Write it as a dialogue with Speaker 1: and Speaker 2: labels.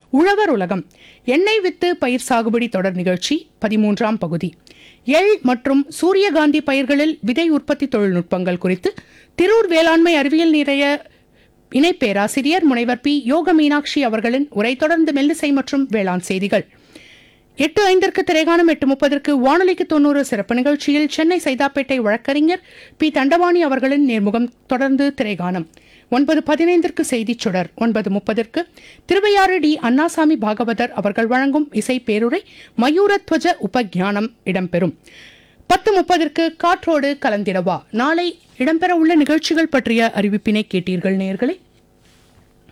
Speaker 1: உழவர் உலகம் எண்ணெய் வித்து பயிர் சாகுபடி தொடர் நிகழ்ச்சி பதிமூன்றாம் பகுதி எள் மற்றும் சூரியகாந்தி பயிர்களில் விதை உற்பத்தி தொழில்நுட்பங்கள் குறித்து திரூர் வேளாண்மை அறிவியல் நிலைய இணை பேராசிரியர் முனைவர் பி யோக மீனாட்சி அவர்களின் உரை தொடர்ந்து மெல்லிசை மற்றும் வேளாண் செய்திகள் எட்டு ஐந்திற்கு திரைகாணம் எட்டு முப்பதற்கு வானொலிக்கு தொண்ணூறு சிறப்பு நிகழ்ச்சியில் சென்னை சைதாப்பேட்டை வழக்கறிஞர் பி தண்டவாணி அவர்களின் நேர்முகம் தொடர்ந்து திரைகாணம் ஒன்பது பதினைந்திற்கு செய்திச் சுடர் ஒன்பது முப்பதற்கு திருவையாறு டி அண்ணாசாமி பாகவதர் அவர்கள் வழங்கும் இசை பேருரை மயூரத்வஜ உபஞானம் இடம்பெறும் பத்து முப்பதற்கு காற்றோடு கலந்திடவா நாளை இடம்பெற உள்ள நிகழ்ச்சிகள் பற்றிய அறிவிப்பினை கேட்டீர்கள் நேயர்களே